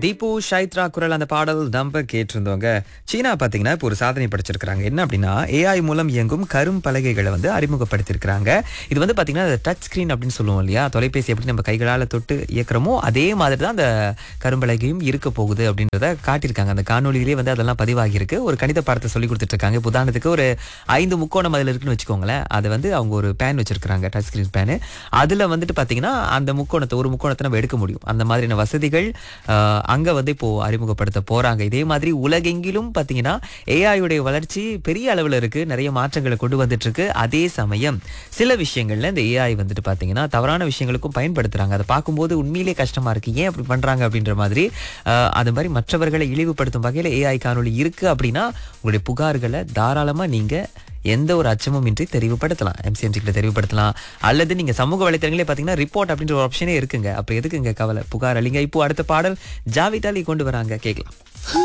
தீபு ஷைத்ரா குரல் அந்த பாடல் நம்ம கேட்டிருந்தவங்க சீனா பாத்தீங்கன்னா இப்போ ஒரு சாதனை படைச்சிருக்காங்க என்ன அப்படின்னா ஏஐ மூலம் இயங்கும் கரும் பலகைகளை வந்து அறிமுகப்படுத்தியிருக்கிறாங்க இது வந்து பாத்தீங்கன்னா டச் ஸ்கிரீன் அப்படின்னு சொல்லுவோம் இல்லையா தொலைபேசி எப்படி நம்ம கைகளால் தொட்டு இயக்குறோமோ அதே மாதிரி தான் அந்த கரும்பலகையும் இருக்க போகுது அப்படின்றத காட்டியிருக்காங்க அந்த காணொலியிலே வந்து அதெல்லாம் பதிவாகியிருக்கு ஒரு கணித பாடத்தை சொல்லி கொடுத்துட்டு இருக்காங்க இப்ப உதாரணத்துக்கு ஒரு ஐந்து முக்கோணம் அதில் இருக்குன்னு வச்சுக்கோங்களேன் அதை வந்து அவங்க ஒரு பேன் வச்சிருக்காங்க டச் ஸ்கிரீன் பேனு அதுல வந்துட்டு பாத்தீங்கன்னா அந்த முக்கோணத்தை ஒரு முக்கோணத்தை நம்ம எடுக்க முடியும் அந்த மாதிரியான வசதிகள் ஆஹ், அங்க வந்து இப்போ அறிமுகப்படுத்த போறாங்க இதே மாதிரி உலகெங்கிலும் பாத்தீங்கன்னா AI உடைய வளர்ச்சி பெரிய அளவுல இருக்கு நிறைய மாற்றங்களை கொண்டு வந்துட்டு இருக்கு அதே சமயம் சில விஷயங்கள்ல இந்த ஏஐ வந்துட்டு பாத்தீங்கன்னா தவறான விஷயங்களுக்கும் பயன்படுத்துறாங்க அதை பார்க்கும்போது உண்மையிலே கஷ்டமா இருக்கு ஏன் அப்படி பண்றாங்க அப்படின்ற மாதிரி ஆஹ், அது மாதிரி மற்றவர்களை இழிவுபடுத்தும் வகையில ஏஐ காணொளி இருக்கு அப்படின்னா உங்களுடைய புகார்களை தாராளமா நீங்க எந்த ஒரு அச்சமும் இன்றி தெரிவுபடுத்தலாம் எம்சிஎம்சி கிட்ட தெரிவுபடுத்தலாம் அல்லது நீங்க சமூக வலைத்தளங்களே பாத்தீங்கன்னா ரிப்போர்ட் அப்படின்ற ஒரு ஆப்ஷனே இருக்குங்க அப்ப எதுக்குங்க கவலை புகார் அளிங்க இப்போ அடுத்த பாடல் ஜாவித் அலி கொண்டு வராங்க கேட்கலாம்